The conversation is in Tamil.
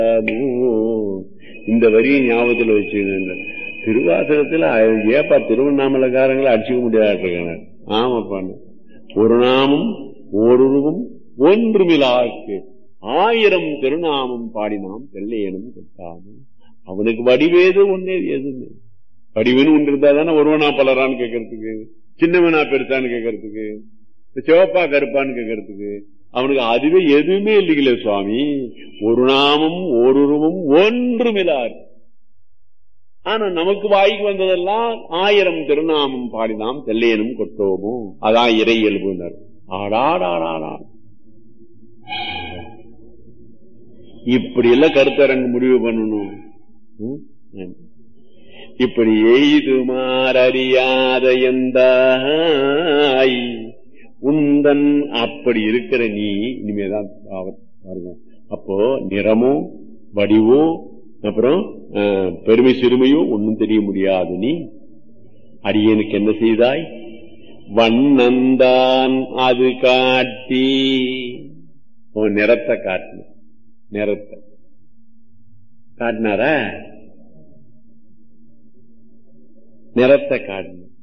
இந்த வரியை ஞாபகத்தில் வச்சுங்க திருவாசகத்துல ஏப்பா திருவண்ணாமலைக்காரங்களை அடிச்சுக்க முடியாது ஆமாப்பான்னு ஒரு நாமம் ஓருருவும் ஒன்றுமிலாக்கு ஆயிரம் திருநாமம் பாடினாம் வெள்ளையனும் கொட்டாமும் அவனுக்கு வடிவேது ஒன்னே எதுன்னு வடிவேன்னு ஒன்று இருந்தா தானே ஒருவனா பலரான்னு கேட்கறதுக்கு சின்னவனா பெருசான்னு கேட்கறதுக்கு சிவப்பா கருப்பான்னு கேட்கறதுக்கு அவனுக்கு அதுவே எதுவுமே இல்லைங்களே சுவாமி ஒரு நாமம் ஓருருவும் ஒன்றுமிலார் ஆனா நமக்கு வாய்க்கு வந்ததெல்லாம் ஆயிரம் திருநாமம் பாடினாம் தெல்லையனும் கொட்டோமோ அதான் இறை இயல்புனர் ஆடாடாடாடா இப்படி எல்லாம் கருத்தரங்கு முடிவு பண்ணணும் இப்படி எய்துமாறறியாத எந்தாய் உந்தன் அப்படி இருக்கிற நீ இனிமேதான் பாருங்க அப்போ நிறமோ வடிவோ அப்புறம் பெருமை சிறுமையோ ஒன்னும் தெரிய முடியாது நீ அடியனுக்கு என்ன செய்தாய் வண்ணந்தான் அது காட்டி நிறத்தை காட்டின நிறத்தை காட்டினார நிறத்தை காட்டின